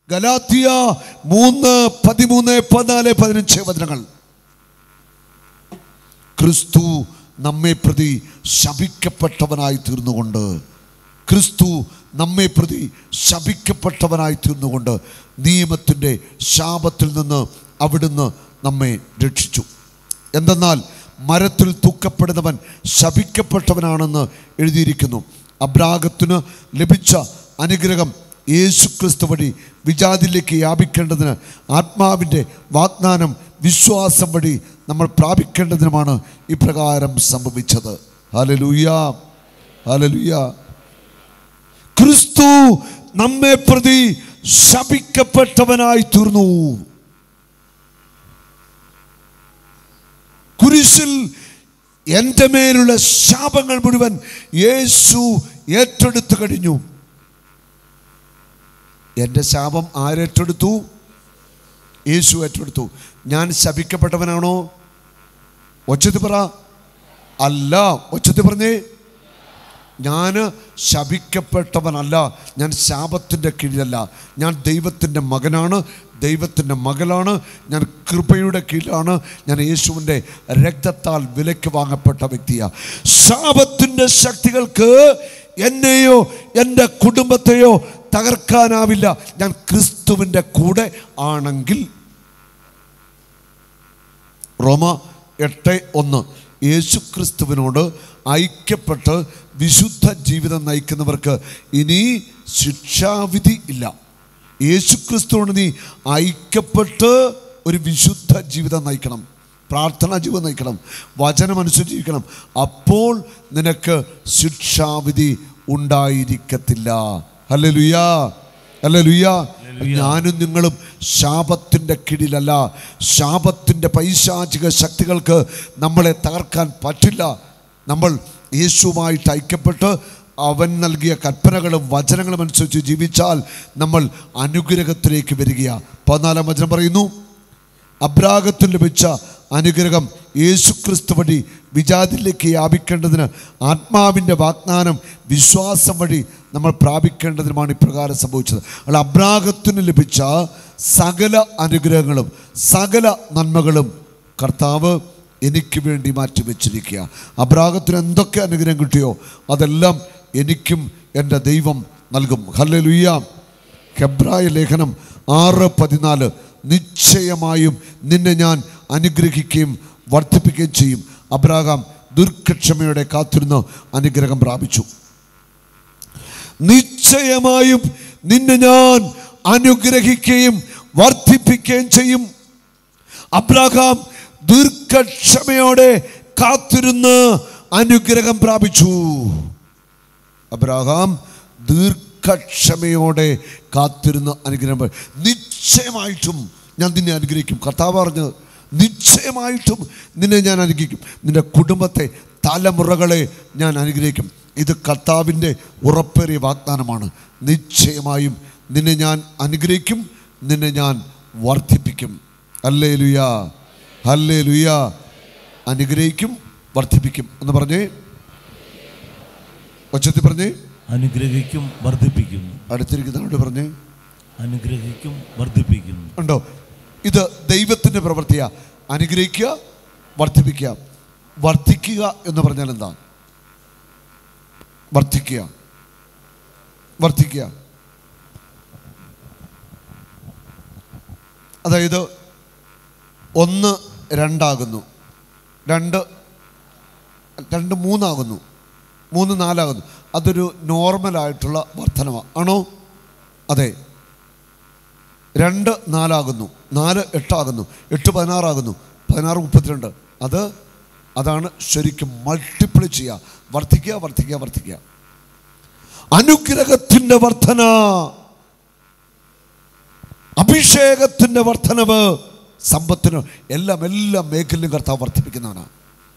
ഗലാത്തിയ മൂന്ന് പതിമൂന്ന് പതിനാല് പതിനഞ്ച് വചനങ്ങൾ ക്രിസ്തു നമ്മെ പ്രതി ശപിക്കപ്പെട്ടവനായി തീർന്നുകൊണ്ട് ക്രിസ്തു നമ്മെ പ്രതി ശപിക്കപ്പെട്ടവനായി തീർന്നുകൊണ്ട് നിയമത്തിൻ്റെ ശാപത്തിൽ നിന്ന് അവിടുന്ന് നമ്മെ രക്ഷിച്ചു എന്തെന്നാൽ മരത്തിൽ തൂക്കപ്പെടുന്നവൻ ശപിക്കപ്പെട്ടവനാണെന്ന് എഴുതിയിരിക്കുന്നു അബ്രാഗത്തിന് ലഭിച്ച അനുഗ്രഹം യേശു ക്രിസ്തു വഴി വിജാതിലേക്ക് വ്യാപിക്കേണ്ടതിന് ആത്മാവിൻ്റെ വാഗ്ദാനം വിശ്വാസം വഴി നമ്മൾ പ്രാപിക്കേണ്ടതിനുമാണ് ഇപ്രകാരം സംഭവിച്ചത് ഹലലൂയ ഹലലൂയ ക്രിസ്തു നമ്മെ പ്രതി ശപിക്കപ്പെട്ടവനായി തീർന്നു കുരിശിൽ എൻ്റെ മേലുള്ള ശാപങ്ങൾ മുഴുവൻ യേശു ഏറ്റെടുത്തു കഴിഞ്ഞു എൻ്റെ ശാപം ആരേറ്റെടുത്തു യേശു ഏറ്റെടുത്തു ഞാൻ ശപിക്കപ്പെട്ടവനാണോ ഒച്ചത്തി പറ അല്ല ഒച്ചത്തി പറഞ്ഞേ ഞാൻ ശപിക്കപ്പെട്ടവനല്ല ഞാൻ ശാപത്തിൻ്റെ കീഴിലല്ല ഞാൻ ദൈവത്തിൻ്റെ മകനാണ് ദൈവത്തിൻ്റെ മകളാണ് ഞാൻ കൃപയുടെ കീഴിലാണ് ഞാൻ യേശുവിൻ്റെ രക്തത്താൽ വിലയ്ക്ക് വാങ്ങപ്പെട്ട വ്യക്തിയാണ് ശാപത്തിൻ്റെ ശക്തികൾക്ക് എന്നെയോ എൻ്റെ കുടുംബത്തെയോ തകർക്കാനാവില്ല ഞാൻ ക്രിസ്തുവിൻ്റെ കൂടെ ആണെങ്കിൽ റോമ എട്ട് ഒന്ന് യേശു ക്രിസ്തുവിനോട് ഐക്യപ്പെട്ട് വിശുദ്ധ ജീവിതം നയിക്കുന്നവർക്ക് ഇനി ശിക്ഷാവിധി ഇല്ല യേശു ക്രിസ്തുവിനോട് നീ ഐക്യപ്പെട്ട് ഒരു വിശുദ്ധ ജീവിതം നയിക്കണം പ്രാർത്ഥനാ ജീവിതം നയിക്കണം വചനമനുസരിച്ച് ജീവിക്കണം അപ്പോൾ നിനക്ക് ശിക്ഷാവിധി ഉണ്ടായിരിക്കത്തില്ല അല്ലേ ലുയാ അല്ലേ ലുയാ ഞാനും നിങ്ങളും ശാപത്തിൻ്റെ കീഴിലല്ല ശാപത്തിൻ്റെ പൈശാചിക ശക്തികൾക്ക് നമ്മളെ തകർക്കാൻ പറ്റില്ല നമ്മൾ യേശുവുമായിട്ട് ഐക്യപ്പെട്ട് അവൻ നൽകിയ കൽപ്പനകളും വചനങ്ങളും അനുസരിച്ച് ജീവിച്ചാൽ നമ്മൾ അനുഗ്രഹത്തിലേക്ക് വരികയാണ് പതിനാലാം വചനം പറയുന്നു അബ്രാഗത്തിൽ ലഭിച്ച അനുഗ്രഹം യേശുക്രിസ്തു വഴി വിജാതിലേക്ക് വ്യാപിക്കേണ്ടതിന് ആത്മാവിൻ്റെ വാഗ്ദാനം വിശ്വാസം വഴി നമ്മൾ പ്രാപിക്കേണ്ടതിനുമാണ് ഇപ്രകാരം സംഭവിച്ചത് അല്ല അബ്രാഗത്തിന് ലഭിച്ച സകല അനുഗ്രഹങ്ങളും സകല നന്മകളും കർത്താവ് എനിക്ക് വേണ്ടി മാറ്റി വെച്ചിരിക്കുക അബ്രാഗത്തിന് എന്തൊക്കെ അനുഗ്രഹം കിട്ടിയോ അതെല്ലാം എനിക്കും എൻ്റെ ദൈവം നൽകും ഹല്ലേലൂയ്യ ഹെബ്രായ ലേഖനം ആറ് പതിനാല് നിശ്ചയമായും നിന്നെ ഞാൻ അനുഗ്രഹിക്കുകയും വർദ്ധിപ്പിക്കുകയും ചെയ്യും അബ്രാഹാം ദീർഘക്ഷമയോടെ കാത്തിരുന്ന് അനുഗ്രഹം പ്രാപിച്ചു നിശ്ചയമായും നിന്നെ ഞാൻ അനുഗ്രഹിക്കുകയും വർദ്ധിപ്പിക്കുകയും ചെയ്യും അബ്രാഹാം ദീർഘക്ഷമയോടെ കാത്തിരുന്ന് അനുഗ്രഹം പ്രാപിച്ചു അബ്രാഹാം ദീർഘക്ഷമയോടെ കാത്തിരുന്ന് അനുഗ്രഹം പ്രാ- നിശ്ചയമായിട്ടും ഞാൻ നിന്നെ അനുഗ്രഹിക്കും കർത്താവ് പറഞ്ഞ് നിശ്ചയമായിട്ടും നിന്നെ ഞാൻ അനുഗ്രഹിക്കും നിന്റെ കുടുംബത്തെ തലമുറകളെ ഞാൻ അനുഗ്രഹിക്കും ഇത് കർത്താവിൻ്റെ ഉറപ്പേറിയ വാഗ്ദാനമാണ് നിശ്ചയമായും നിന്നെ ഞാൻ അനുഗ്രഹിക്കും നിന്നെ ഞാൻ വർദ്ധിപ്പിക്കും അല്ലേ ലുയാ അല്ലേ ലുയാ അനുഗ്രഹിക്കും വർദ്ധിപ്പിക്കും എന്ന് പറഞ്ഞേ ഒച്ചത്തിൽ പറഞ്ഞേ അനുഗ്രഹിക്കും വർദ്ധിപ്പിക്കും അടുത്തിരിക്കുന്നവരോട് പറഞ്ഞേ അനുഗ്രഹിക്കും വർദ്ധിപ്പിക്കും ഉണ്ടോ ഇത് ദൈവത്തിൻ്റെ പ്രവൃത്തിയാ അനുഗ്രഹിക്കുക വർദ്ധിപ്പിക്കുക വർദ്ധിക്കുക എന്ന് പറഞ്ഞാൽ എന്താ വർദ്ധിക്കുക വർദ്ധിക്കുക അതായത് ഒന്ന് രണ്ടാകുന്നു രണ്ട് രണ്ട് മൂന്നാകുന്നു മൂന്ന് നാലാകുന്നു അതൊരു നോർമലായിട്ടുള്ള വർധനമാണ് ആണോ അതെ രണ്ട് നാലാകുന്നു നാല് എട്ടാകുന്നു എട്ട് പതിനാറാകുന്നു പതിനാറ് മുപ്പത്തിരണ്ട് അത് അതാണ് ശരിക്കും മൾട്ടിപ്പിൾ ചെയ്യുക വർദ്ധിക്കുക വർദ്ധിക്കുക വർദ്ധിക്കുക അനുഗ്രഹത്തിൻ്റെ വർധന അഭിഷേകത്തിൻ്റെ വർധനവ് സമ്പത്തിന് എല്ലാം എല്ലാ മേഖലയിലും കർത്താവ് വർദ്ധിപ്പിക്കുന്നവനാണ്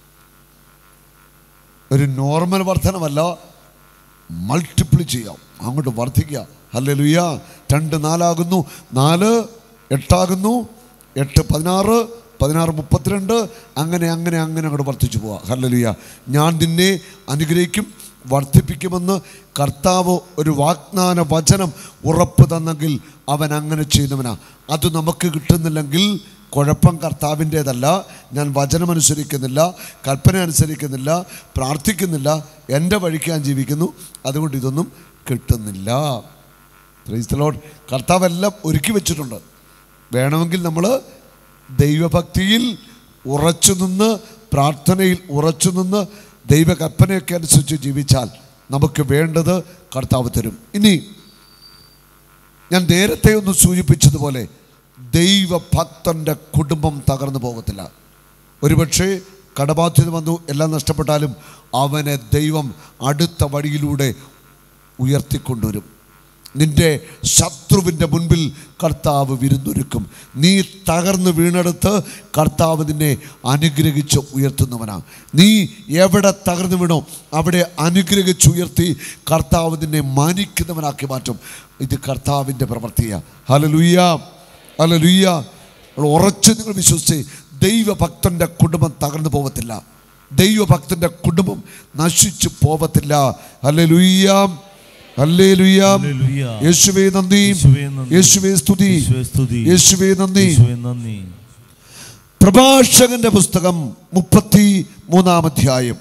ഒരു നോർമൽ വർധനമല്ല മൾട്ടിപ്പിൾ ചെയ്യാം അങ്ങോട്ട് വർദ്ധിക്കുക അല്ലേ ലുയ്യ രണ്ട് നാലാകുന്നു നാല് എട്ടാകുന്നു എട്ട് പതിനാറ് പതിനാറ് മുപ്പത്തിരണ്ട് അങ്ങനെ അങ്ങനെ അങ്ങനെ അങ്ങോട്ട് വർദ്ധിച്ചു പോവാം ഹല്ലലുയ ഞാൻ നിന്നെ അനുഗ്രഹിക്കും വർദ്ധിപ്പിക്കുമെന്ന് കർത്താവ് ഒരു വാഗ്ദാന വചനം ഉറപ്പ് തന്നെങ്കിൽ അവൻ അങ്ങനെ ചെയ്യുന്നവനാ അത് നമുക്ക് കിട്ടുന്നില്ലെങ്കിൽ കുഴപ്പം കർത്താവിൻ്റേതല്ല ഞാൻ വചനം അനുസരിക്കുന്നില്ല കൽപ്പന അനുസരിക്കുന്നില്ല പ്രാർത്ഥിക്കുന്നില്ല എൻ്റെ വഴിക്ക് ഞാൻ ജീവിക്കുന്നു അതുകൊണ്ട് ഇതൊന്നും കിട്ടുന്നില്ല Praise the Lord. കർത്താവ് എല്ലാം ഒരുക്കി വെച്ചിട്ടുണ്ട് വേണമെങ്കിൽ നമ്മൾ ദൈവഭക്തിയിൽ ഉറച്ചു നിന്ന് പ്രാർത്ഥനയിൽ ഉറച്ചു നിന്ന് ദൈവകൽപ്പനയൊക്കെ അനുസരിച്ച് ജീവിച്ചാൽ നമുക്ക് വേണ്ടത് കർത്താവ് തരും ഇനി ഞാൻ നേരത്തെ ഒന്ന് സൂചിപ്പിച്ചതുപോലെ ദൈവഭക്തൻ്റെ കുടുംബം തകർന്നു പോകത്തില്ല ഒരുപക്ഷെ കടബാധ്യത വന്നു എല്ലാം നഷ്ടപ്പെട്ടാലും അവനെ ദൈവം അടുത്ത വഴിയിലൂടെ ഉയർത്തിക്കൊണ്ടുവരും നിന്റെ ശത്രുവിൻ്റെ മുൻപിൽ കർത്താവ് വിരുന്നൊരുക്കും നീ തകർന്ന് വീണെടുത്ത് കർത്താവ് നിന്നെ അനുഗ്രഹിച്ച് ഉയർത്തുന്നവനാണ് നീ എവിടെ തകർന്നു വീണോ അവിടെ അനുഗ്രഹിച്ച് ഉയർത്തി കർത്താവ് നിന്നെ മാനിക്കുന്നവനാക്കി മാറ്റും ഇത് കർത്താവിൻ്റെ പ്രവൃത്തിയാണ് ഹലലുയ്യ ഹലലുയ്യ ഉറച്ച് നിങ്ങൾ വിശ്വസിച്ച് ദൈവഭക്തൻ്റെ കുടുംബം തകർന്നു പോകത്തില്ല ദൈവഭക്തൻ്റെ കുടുംബം നശിച്ചു പോകത്തില്ല ഹല്ലേലൂയ്യാം ഹല്ലേലൂയ്യാം ഹല്ലേലൂയ. യേശുവേ നന്ദി യേശുവേ നന്ദി. യേശുവേ സ്തുതി യേശുവേ സ്തുതി. യേശുവേ നന്ദി യേശുവേ നന്ദി പ്രഭാഷകന്റെ പുസ്തകം മുപ്പത്തി മൂന്നാം അധ്യായം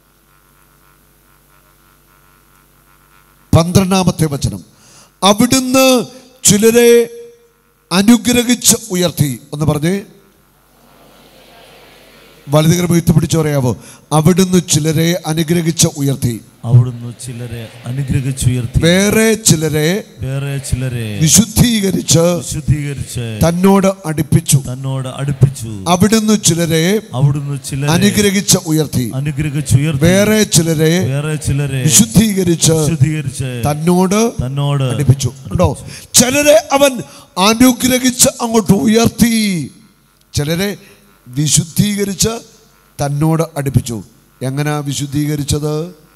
പന്ത്രണ്ടാമത്തെ വചനം അവിടുന്ന് ചിലരെ അനുഗ്രഹിച്ച് ഉയർത്തി ഒന്ന് പറഞ്ഞേ വലുതുകരം ഉയർത്തിപ്പിടിച്ച് പറയാവോ അവിടുന്ന് ചിലരെ അനുഗ്രഹിച്ച് ഉയർത്തി അവിടുന്ന് ചിലരെ അനുഗ്രഹിച്ചുയർത്തി വേറെ ചിലരെ വേറെ ചിലരെ വിശുദ്ധീകരിച്ച് വിശുദ്ധീകരിച്ച് തന്നോട് അടുപ്പിച്ചു തന്നോട് അടുപ്പിച്ചു അവിടുന്ന് ചിലരെ അവിടുന്ന് ചിലരെ അനുഗ്രഹിച്ച് ഉയർത്തി അനുഗ്രഹിച്ചുയർത്തി വേറെ ചിലരെ വേറെ ചിലരെ വിശുദ്ധീകരിച്ച് വിശുദ്ധീകരിച്ച് തന്നോട് തന്നോട് അടുപ്പിച്ചു കണ്ടോ ചിലരെ അവൻ അനുഗ്രഹിച്ച് അങ്ങോട്ട് ഉയർത്തി ചിലരെ വിശുദ്ധീകരിച്ച് തന്നോട് അടുപ്പിച്ചു എങ്ങനാ വിശുദ്ധീകരിച്ചത്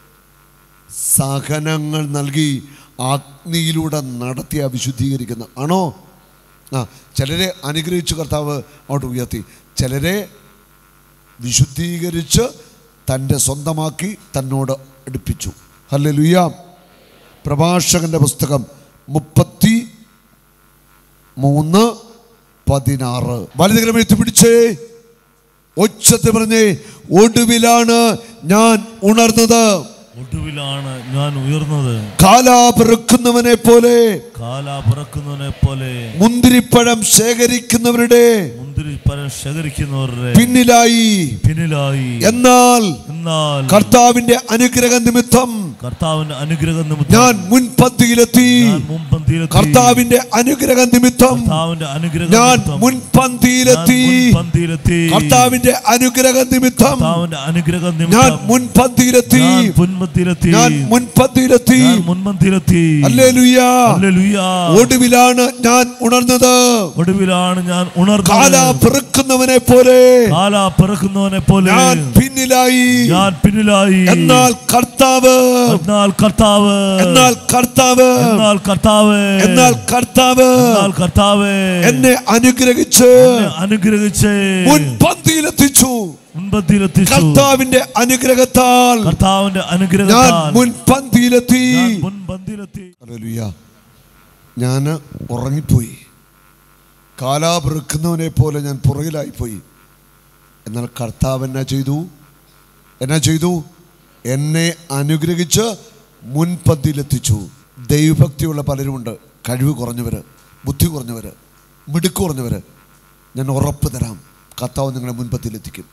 സഹനങ്ങൾ നൽകി അഗ്നിയിലൂടെ നടത്തിയ വിശുദ്ധീകരിക്കുന്ന ആണോ ആ ചിലരെ അനുഗ്രഹിച്ചു കർത്താവ് അങ്ങോട്ട് ഉയർത്തി ചിലരെ വിശുദ്ധീകരിച്ച് തൻ്റെ സ്വന്തമാക്കി തന്നോട് അടുപ്പിച്ചു ഹല്ലേ പ്രഭാഷകന്റെ പുസ്തകം മുപ്പത്തി മൂന്ന് പതിനാറ് വലുതുകരം എഴുത്തി പിടിച്ചേ ഒച്ചത്ത് പറഞ്ഞേ ഒടുവിലാണ് ഞാൻ ഉണർന്നത് ഒടുവിലാണ് ഞാൻ ഉയർന്നത് കാലാപെറുക്കുന്നവനെ പോലെ കാല പിറക്കുന്നവനെ പോലെ മുന്തിരിപ്പഴം ശേഖരിക്കുന്നവരുടെ മുന്തിരി പരം ശേഖരിക്കുന്നവരുടെ പിന്നിലായി പിന്നിലായി എന്നാൽ എന്നാൽ കർത്താവിന്റെ അനുഗ്രഹ നിമിത്തം കർത്താവിന്റെ അനുഗ്രഹം നിമിത്തം ഞാൻ മുൻപന്തിയിലെത്തി ഞാൻ മുൻപന്തിയിലെത്തി കർത്താവിന്റെ അനുഗ്രഹ നിമിത്തം കർത്താവിന്റെ അനുഗ്രഹം ഞാൻ നിമിത്തം മുൻപന്തിയിലെത്തി ഞാൻ മുൻപന്തിയിലെത്തി കർത്താവിന്റെ അനുഗ്രഹ നിമിത്തം കർത്താവിന്റെ അനുഗ്രഹം ഞാൻ നിമിത്തം മുൻപന്തിയിലെത്തി ഞാൻ മുൻപന്തിയിലെത്തി ഞാൻ മുൻപന്തിയിലെത്തി ഞാൻ മുൻപന്തിയിലെത്തി ഹല്ലേലൂയ ഹല്ലേലൂയ. ഒടുവിലാണ് ഞാൻ ഉണർന്നത് ഒടുവിലാണ് ഞാൻ ഉണർന്നത് കാല പെറുക്കുന്നവനെ പോലെ കാല പിറക്കുന്നവനെ പോലെ ഞാൻ പിന്നിലായി ഞാൻ പിന്നിലായി എന്നാൽ കർത്താവ് എന്നാൽ കർത്താവ് എന്നാൽ കർത്താവ് എന്നാൽ കർത്താവ് എന്നാൽ കർത്താവ് എന്നാൽ കർത്താവ് എന്നെ അനുഗ്രഹിച്ച് എന്നെ അനുഗ്രഹിച്ച് മുൻപന്തിയിലെത്തിച്ചു മുൻപന്തിയിലെത്തിച്ചു കർത്താവിന്റെ അനുഗ്രഹത്താൽ കർത്താവിന്റെ ഞാൻ അനുഗ്രഹത്താൽ മുൻപന്തിയിലെത്തി ഞാൻ മുൻപന്തിയിലെത്തി ഹല്ലേലൂയ ഞാൻ ഉറങ്ങിപ്പോയി കാലാപെറുക്കുന്നവനെ പോലെ ഞാൻ പുറകിലായിപ്പോയി എന്നാൽ കർത്താവ് എന്നാ ചെയ്തു എന്നാ ചെയ്തു എന്നെ അനുഗ്രഹിച്ച് മുൻപന്തിയിലെത്തിച്ചു ദൈവഭക്തിയുള്ള പലരുമുണ്ട് കഴിവ് കുറഞ്ഞവർ ബുദ്ധി കുറഞ്ഞവർ മിടുക്ക് കുറഞ്ഞവർ ഞാൻ ഉറപ്പ് തരാം കർത്താവ് നിങ്ങളെ മുൻപന്തിയിലെത്തിക്കും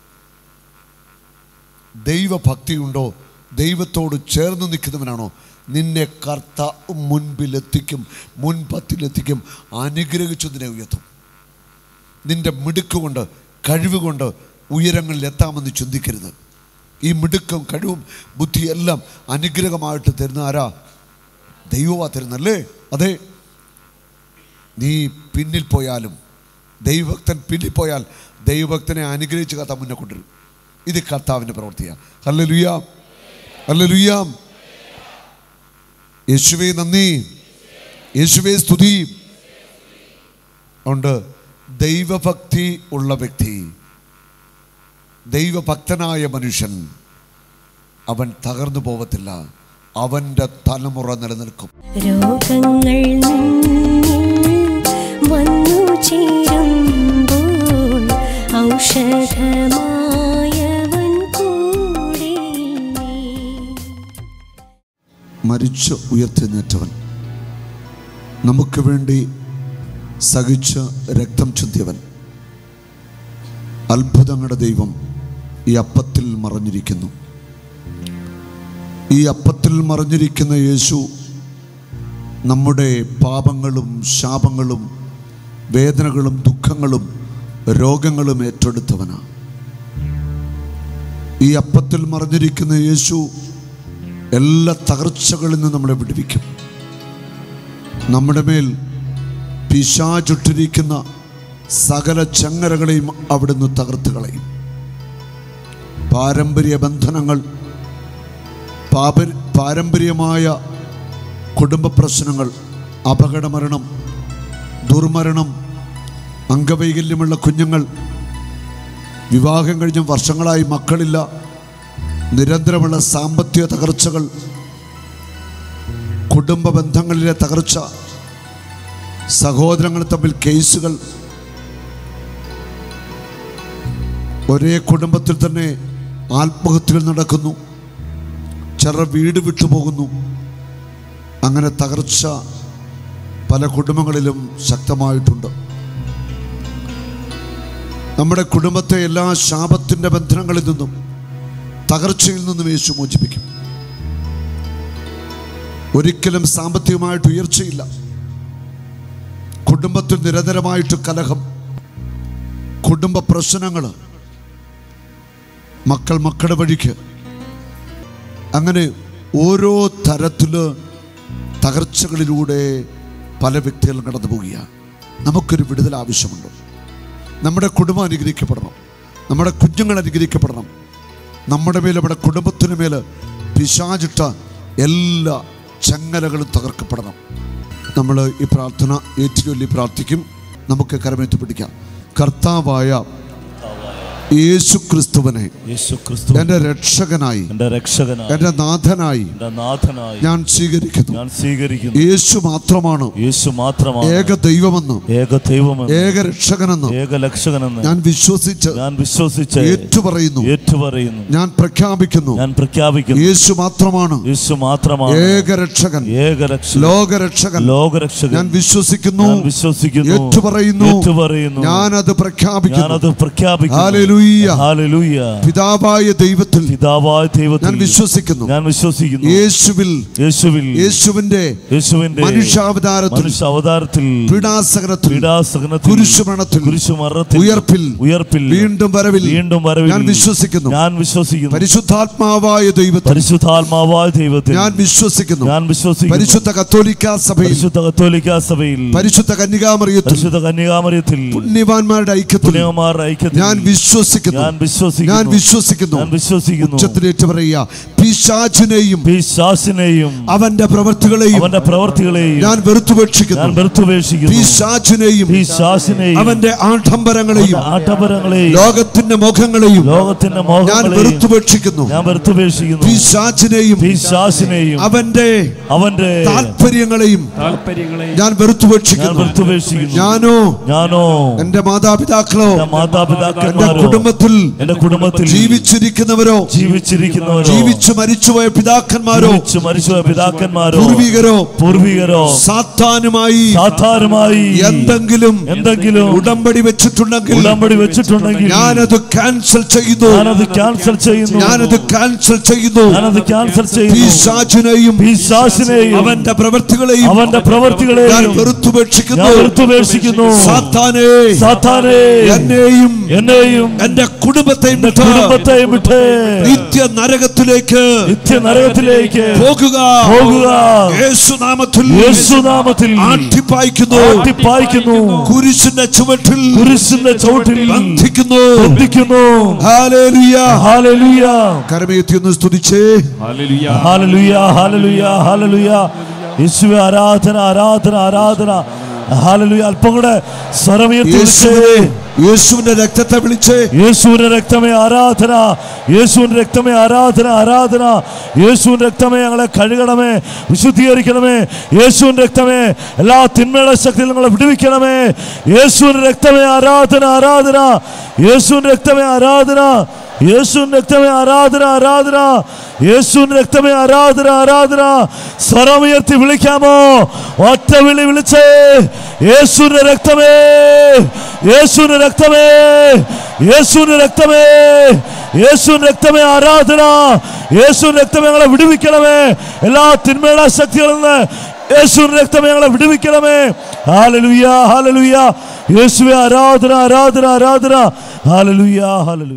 ദൈവഭക്തിയുണ്ടോ ദൈവത്തോട് ചേർന്ന് നിൽക്കുന്നവനാണോ നിന്നെ കർത്താവ് മുൻപിലെത്തിക്കും മുൻപത്തിലെത്തിക്കും അനുഗ്രഹിച്ചു നിന്നെ ഉയർത്തും നിന്റെ മിടുക്ക് കൊണ്ട് കഴിവ് കൊണ്ട് ഉയരങ്ങളിൽ എത്താമെന്ന് ചിന്തിക്കരുത് ഈ മിടുക്കും കഴിവും ബുദ്ധിയെല്ലാം അനുഗ്രഹമായിട്ട് തരുന്ന ആരാ ദൈവമാ തരുന്നല്ലേ അതെ നീ പിന്നിൽ പോയാലും ദൈവഭക്തൻ പിന്നിൽ പോയാൽ ദൈവഭക്തനെ അനുഗ്രഹിച്ച് കർത്താവ് മുന്നേ കൊണ്ടുവരും ഇത് കർത്താവിൻ്റെ പ്രവൃത്തിയാണ് ഹല്ല ലുയാം ഹല്ല ലുയാം യേശുവേ നന്ദി യേശുവേ സ്തുതി ഉണ്ട് ദൈവഭക്തി ഉള്ള വ്യക്തി ദൈവഭക്തനായ മനുഷ്യൻ അവൻ തകർന്നു പോവത്തില്ല അവൻ്റെ തലമുറ നിലനിൽക്കും രോഗങ്ങൾ നിന്നിൽ വന്നു ചേരുമ്പോൾ ഔഷധമായവൻ കൂടെയില്ലേ മരിച്ച് ഉയർത്തെഴുന്നേറ്റവൻ നമുക്ക് വേണ്ടി സഹിച്ച് രക്തം ചിന്തിയവൻ അത്ഭുതങ്ങളുടെ ദൈവം ഈ അപ്പത്തിൽ മറഞ്ഞിരിക്കുന്നു ഈ അപ്പത്തിൽ മറഞ്ഞിരിക്കുന്ന യേശു നമ്മുടെ പാപങ്ങളും ശാപങ്ങളും വേദനകളും ദുഃഖങ്ങളും രോഗങ്ങളും ഏറ്റെടുത്തവനാണ് ഈ അപ്പത്തിൽ മറഞ്ഞിരിക്കുന്ന യേശു എല്ലാ തകർച്ചകളിൽ നിന്ന് നമ്മളെ വിടുവിക്കും നമ്മുടെ മേൽ പിശാചുട്ടിരിക്കുന്ന സകല ചങ്ങലകളെയും അവിടുന്ന് തകർത്ത് കളയും പാരമ്പര്യ ബന്ധനങ്ങൾ പാപ പാരമ്പര്യമായ കുടുംബ പ്രശ്നങ്ങൾ അപകടമരണം ദുർമരണം അംഗവൈകല്യമുള്ള കുഞ്ഞുങ്ങൾ വിവാഹം കഴിഞ്ഞ വർഷങ്ങളായി മക്കളില്ല നിരന്തരമുള്ള സാമ്പത്തിക തകർച്ചകൾ കുടുംബ ബന്ധങ്ങളിലെ തകർച്ച സഹോദരങ്ങൾ തമ്മിൽ കേസുകൾ ഒരേ കുടുംബത്തിൽ തന്നെ ആത്മഹത്യകൾ നടക്കുന്നു ചിലർ വീട് വിട്ടുപോകുന്നു അങ്ങനെ തകർച്ച പല കുടുംബങ്ങളിലും ശക്തമായിട്ടുണ്ട് നമ്മുടെ കുടുംബത്തെ എല്ലാ ശാപത്തിൻ്റെ ബന്ധനങ്ങളിൽ നിന്നും തകർച്ചയിൽ നിന്നും യേശു മോചിപ്പിക്കും ഒരിക്കലും സാമ്പത്തികമായിട്ട് ഉയർച്ചയില്ല കുടുംബത്തിൽ നിരന്തരമായിട്ട് കലഹം കുടുംബ പ്രശ്നങ്ങൾ മക്കൾ മക്കളുടെ വഴിക്ക് അങ്ങനെ ഓരോ തരത്തില് തകർച്ചകളിലൂടെ പല വ്യക്തികളും കടന്നു പോവുകയാണ് നമുക്കൊരു വിടുതൽ ആവശ്യമുണ്ട് നമ്മുടെ കുടുംബം അനുഗ്രഹിക്കപ്പെടണം നമ്മുടെ കുഞ്ഞുങ്ങൾ അനുഗ്രഹിക്കപ്പെടണം നമ്മുടെ മേൽ നമ്മുടെ കുടുംബത്തിന് മേൽ പിശാചിട്ട എല്ലാ ചങ്ങലകളും തകർക്കപ്പെടണം നമ്മൾ ഈ പ്രാർത്ഥന ഏറ്റുചൊല്ലി പ്രാർത്ഥിക്കും നമുക്ക് കരമേറ്റ് പിടിക്കാം കർത്താവായ യേശു ക്രിസ്തുവിനെ യേശു ക്രിസ്തു എൻ്റെ രക്ഷകനായി എന്റെ രക്ഷകനായി എൻ്റെ നാഥനായി എന്റെ നാഥനായി ഞാൻ സ്വീകരിക്കുന്നു ഞാൻ സ്വീകരിക്കുന്നു യേശു മാത്രമാണ് യേശു മാത്രമാണ് ഏക ദൈവമെന്ന് ഏക ദൈവമെന്ന് ഏക രക്ഷകനെന്ന് ഏക ലക്ഷകനെന്ന് ഞാൻ വിശ്വസിച്ച് ഞാൻ വിശ്വസിച്ച് ഏറ്റുപറയുന്നു ഏറ്റുപറയുന്നു ഞാൻ പ്രഖ്യാപിക്കുന്നു ഞാൻ പ്രഖ്യാപിക്കുന്നു യേശു മാത്രമാണ് യേശു മാത്രമാണ് ഏക രക്ഷകൻ ഏക രക്ഷകൻ ലോകരക്ഷകൻ ലോകരക്ഷകൻ ഞാൻ വിശ്വസിക്കുന്നു ഞാൻ വിശ്വസിക്കുന്നു ഏറ്റുപറയുന്നു ഏറ്റുപറയുന്നു ഞാനത് പ്രഖ്യാപിക്കുന്നു ഞാനത് പ്രഖ്യാപിക്കുന്നു ഹാലലൂയ്യ ഹാലലൂയ പിതാവായ ദൈവത്തിൽ പിതാവായ ദൈവത്തിൽ ഞാൻ വിശ്വസിക്കുന്നു ഞാൻ വിശ്വസിക്കുന്നു യേശുവിൽ യേശുവിൽ യേശുവിന്റെ യേശുവിന്റെ മനുഷ്യാവതാരത്തിൽ മനുഷ്യ അവതാരത്തിൽ പീഡാസകനത്തിൽ പീഡാസഹനത്തിൽ കുരിശുമരണത്തിൽ കുരിശുമരണത്തിൽ ഉയർപ്പിൽ ഉയർപ്പിൽ വീണ്ടും വരവിൽ വീണ്ടും വരവിൽ ഞാൻ വിശ്വസിക്കുന്നു ഞാൻ വിശ്വസിക്കുന്നു പരിശുദ്ധാത്മാവായ ദൈവത്തിൽ പരിശുദ്ധാത്മാവായ ദൈവത്തിൽ ഞാൻ വിശ്വസിക്കുന്നു ഞാൻ വിശ്വസിക്കുന്നു പരിശുദ്ധ കത്തോലിക്ക സഭയിൽ പരിശുദ്ധ കത്തോലിക്ക സഭയിൽ പരിശുദ്ധ കന്യകാമറിയത്തിൽ പരിശുദ്ധ കന്യകാമര്യത്തിൽ പുണ്യവാന്മാരുടെ ഐക്യത്തിൽ പുണ്യകുമാരുടെ ഐക്യത്തിൽ ഞാൻ വിശ്വസിക്കുന്നു ഞാൻ വിശ്വസിക്കുന്നു ഞാൻ വിശ്വസിക്കുന്നു ഞാൻ വിശ്വസിക്കുന്നു ഉച്ചത്തിലേറ്റ് പറയുക പിശാചിനെയും പിശാസിനെയും അവന്റെ പ്രവൃത്തികളെയും അവന്റെ പ്രവർത്തികളെയും ഞാൻ ഞാൻ വെറുത്തുപേക്ഷിക്കുന്നു വെറുത്തുപേക്ഷിക്കുന്നു പിശാചിനെയും പിശാസിനെയും അവന്റെ ആഡംബരങ്ങളെയും ആട്ടപരങ്ങളെയും ലോകത്തിന്റെ മുഖങ്ങളെയും ലോകത്തിന്റെ ഞാൻ മോഹങ്ങളെയും വെറുത്തുപേക്ഷിക്കുന്നു ഞാൻ വെറുത്തുപേക്ഷിക്കുന്നു പിശാചിനെയും പിശാസിനെയും അവന്റെ അവന്റെ താല്പര്യങ്ങളെയും താല്പര്യങ്ങളെ ഞാൻ ഞാൻ വെറുത്തുപേക്ഷിക്കുന്നു വെറുത്തുപേക്ഷിക്കുന്നു ഞാനോ ഞാനോ എന്റെ മാതാപിതാക്കളോ എന്റെ എന്റെ മാതാപിതാക്കന്മാരോ കുടുംബത്തിൽ എന്റെ കുടുംബത്തിൽ ജീവിച്ചിരിക്കുന്നവരോ ജീവിച്ചിരിക്കുന്നവരോ ജീവിച്ചു മരിച്ചുപോയ പിതാക്കന്മാരോ ജീവിച്ചു മരിച്ചുപോയ പിതാക്കന്മാരോ പൂർവികരോ പൂർവികരോ സാത്താനുമായി സാധാരണമായി എന്തെങ്കിലും എന്തെങ്കിലും ഉടമ്പടി വെച്ചിട്ടുണ്ടെങ്കിൽ ഉടമ്പടി വെച്ചിട്ടുണ്ടെങ്കിൽ ഞാനത് ക്യാൻസൽ ചെയ്യുന്നു ഞാനത് ക്യാൻസൽ ചെയ്യുന്നു ഞാനത് ക്യാൻസൽ ചെയ്യുന്നു ഞാനത് ക്യാൻസൽ ചെയ്യുന്നു പിശാചിനെയും പിശാസിനെയും അവന്റെ പ്രവൃത്തികളെയും അവന്റെ ഞാൻ പ്രവർത്തികളെയും വെറുത്തുപേക്ഷിക്കുന്നു ഞാൻ വെറുത്തുപേക്ഷിക്കുന്നു സാത്താനെ സാത്താനെ എന്നെയും എന്നെയും എന്റെ കുടുംബത്തെയും എന്റെ വിട്ട് കുടുംബത്തെയും വിട്ട് നിത്യ നരകത്തിലേക്ക് നിത്യ നരകത്തിലേക്ക് പോകുക പോകുക യേശുനാമത്തിൽ യേശുനാമത്തിൽ ആട്ടിപ്പായിക്കുന്നു ആട്ടിപ്പായിക്കുന്നു കുരിശിന്റെ ചുവട്ടിൽ കുരിശിന്റെ ചുവട്ടിൽ ബന്ധിക്കുന്നു ബന്ധിക്കുന്നു ഹാലേലുയ ഹാലലുയ കരമേത്തിയൊന്ന് സ്തുതിച്ചേ ഹല്ലേലൂയ ഹാലലുയ ഹാലലുയ ഹാലലുയ യേശുവെ ആരാധന ആരാധന ആരാധന ഹാലലുയ അല്പം കൂടെ സ്വരമുയർത്തി വിളിച്ചേ യേശുവിനെ യേശുവിന്റെ രക്തത്തെ വിളിച്ച് യേശുവിന്റെ രക്തമേ ആരാധന യേശുവിന്റെ രക്തമേ ആരാധന ആരാധന യേശുവിന്റെ രക്തമേ ഞങ്ങളെ കഴുകണമേ വിശുദ്ധീകരിക്കണമേ യേശുവിന്റെ രക്തമേ എല്ലാ തിന്മയുടെ ശക്തിയിൽ ഞങ്ങളെ വിടുവിക്കണമേ യേശുവിന്റെ രക്തമേ ആരാധന ആരാധന യേശുവിന്റെ രക്തമേ ആരാധന യേശുവിന്റെ രക്തമേ ആരാധന ആരാധന യേശുവിന്റെ രക്തമേ ആരാധന ആരാധന സ്വരമുയർത്തി വിളിക്കാമോ ഒറ്റ വിളി വിളിച്ചേ യേശുവിന്റെ രക്തമേ യേശുവിന്റെ രക്തമേ യേശുവിന്റെ രക്തമേ യേശുവിന്റെ രക്തമേ ആരാധന യേശുവിന്റെ രക്തമേ ഞങ്ങളെ വിടുവിക്കണമേ എല്ലാ തിന്മയുടെ ശക്തികളിൽ നിന്ന് യേശുവിന്റെ രക്തമേ ഞങ്ങളെ വിടുവിക്കണമേ ഹാലലുയ ഹാലലുയ യേശുവെ ആരാധന ആരാധന ആരാധന ഹാലലുയ ഹാലലുയ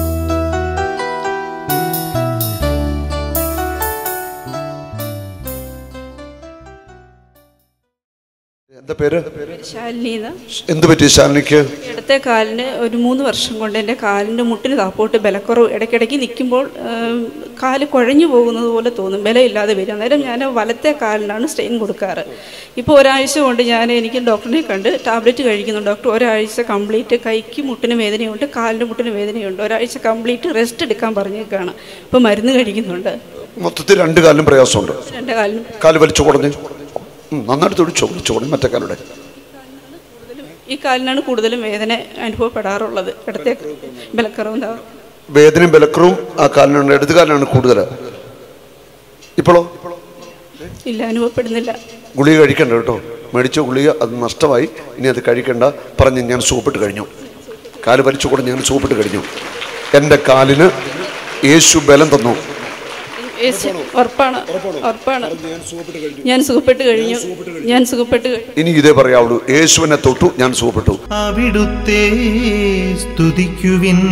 എന്താ പേര് ശാലിനിന്ന് എന്ത് പറ്റി ശാലിനിക്ക് ഇടത്തെ കാലിന് ഒരു മൂന്ന് വർഷം കൊണ്ട് എൻ്റെ കാലിൻ്റെ മുട്ടിന് താപ്പോട്ട് ബലക്കുറവ് ഇടയ്ക്കിടയ്ക്ക് നിൽക്കുമ്പോൾ ഏം, കാല് കുഴഞ്ഞു പോകുന്നത് പോലെ തോന്നും ബലമില്ലാതെ വരും അന്നേരം ഞാൻ വലത്തെ കാലിനാണ് സ്ട്രെയിൻ കൊടുക്കാറ് ഇപ്പോൾ ഒരാഴ്ച കൊണ്ട് ഞാൻ എനിക്ക് ഡോക്ടറിനെ കണ്ട് ടാബ്ലറ്റ് കഴിക്കുന്നു ഡോക്ടർ ഒരാഴ്ച കംപ്ലീറ്റ് കൈക്ക് മുട്ടിന് വേദനയുണ്ട് കാലിൻ്റെ മുട്ടിന് വേദനയുണ്ട് ഒരാഴ്ച കംപ്ലീറ്റ് റെസ്റ്റ് എടുക്കാൻ പറഞ്ഞേക്കാണ് ഇപ്പോൾ മരുന്ന് കഴിക്കുന്നുണ്ട് മൊത്തത്തിൽ രണ്ട് കാലിനും പ്രയാസമുണ്ട് എൻ്റെ കാലിന് കാല് വലിച്ചു കുടഞ്ഞ് ഉം, നന്നായിട്ട് തുടിച്ചു വലിച്ചു കുടഞ്ഞ് മറ്റേ കാലുടെ ഈ കാലിനാണ് കൂടുതലും വേദന അനുഭവപ്പെടാറുള്ളത് ഇടത്തെ ബലക്കുറവ് ഉണ്ടാവും വേദനയും ബലക്കറും ആ കാലിനാണ് ഇടത് കാലിനാണ് കൂടുതൽ ഇപ്പോഴോ ഇല്ല അനുഭവപ്പെടുന്നില്ല ഗുളിക കഴിക്കണ്ട കേട്ടോ മേടിച്ച ഗുളിക അത് നഷ്ടമായി ഇനി അത് കഴിക്കണ്ട പറഞ്ഞ് ഞാൻ സൂപ്പിട്ട് കഴിഞ്ഞു കാല് വലിച്ചു കൂടെ ഞാൻ സൂപ്പിട്ട് കഴിഞ്ഞു എൻ്റെ കാലിന് യേശു ബലം തന്നു യേശു ഉറപ്പാണ് ഉറപ്പാണ് ഞാൻ സുഖപ്പെട്ട് കഴിഞ്ഞു ഞാൻ സുഖപ്പെട്ട് കഴിഞ്ഞു ഇനി ഇതേ പറയാവുള്ളൂ യേശുവിനെ തൊട്ടു ഞാൻ സുഖപ്പെട്ടു അവിടുത്തെ സ്തുതിക്കുവിൻ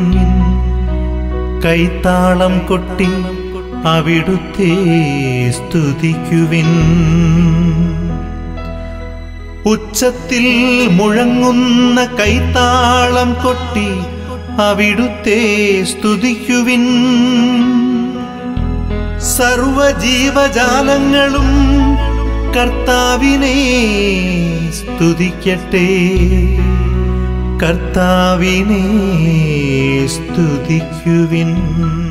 കൈത്താളം കൊട്ടി അവിടുത്തെ സ്തുതിക്കുവിൻ ഉച്ചത്തിൽ മുഴങ്ങുന്ന കൈത്താളം കൊട്ടി അവിടുത്തെ സ്തുതിക്കുവിൻ സർവജീവജാലങ്ങളും കർത്താവിനെ സ്തുതിക്കട്ടെ കർത്താവിനെ സ്തുതിക്കുവിൻ